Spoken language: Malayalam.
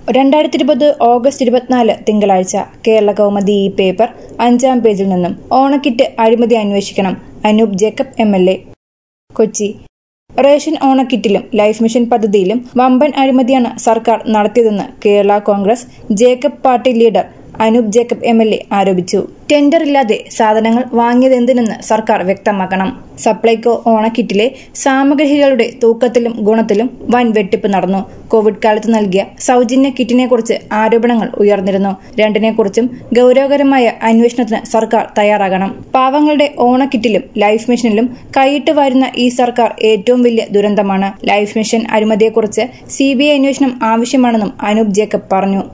രണ്ടായിരത്തി ഇരുപത് ഓഗസ്റ്റ് ഇരുപത്തിനാല് തിങ്കളാഴ്ച കേരള കൗമുദി ഈ പേപ്പർ അഞ്ചാം പേജിൽ നിന്നും ഓണക്കിറ്റ് അഴിമതി അന്വേഷിക്കണം Anoop Jacob M L A Kochi ration ഓണക്കിറ്റിലും ലൈഫ് മിഷൻ പദ്ധതിയിലും വമ്പൻ അഴിമതിയാണ് സർക്കാർ നടത്തിയതെന്ന് Kerala Congress Jacob party leader Anoop Jacob M L A ആരോപിച്ചു ടെൻഡർ ഇല്ലാതെ സാധനങ്ങൾ വാങ്ങിയതെന്തിനെന്ന് സർക്കാർ വ്യക്തമാക്കണം സപ്ലൈകോ ഓണക്കിറ്റിലെ സാമഗ്രികളുടെ തൂക്കത്തിലും ഗുണത്തിലും വൻ വെട്ടിപ്പ് നടന്നു കോവിഡ് കാലത്ത് നൽകിയ സൗജന്യ കിറ്റിനെ കുറിച്ച് ആരോപണങ്ങൾ ഉയർന്നിരുന്നു രണ്ടിനെക്കുറിച്ചും ഗൌരവകരമായ അന്വേഷണത്തിന് സർക്കാർ തയ്യാറാകണം പാവങ്ങളുടെ ഓണക്കിറ്റിലും ലൈഫ് മിഷനിലും കൈയിട്ട് വരുന്ന ഈ സർക്കാർ ഏറ്റവും വലിയ ദുരന്തമാണ് ലൈഫ് മിഷൻ അഴിമതിയെക്കുറിച്ച് സിബിഐ അന്വേഷണം ആവശ്യമാണെന്നും അനൂപ് ജേക്കബ് പറഞ്ഞു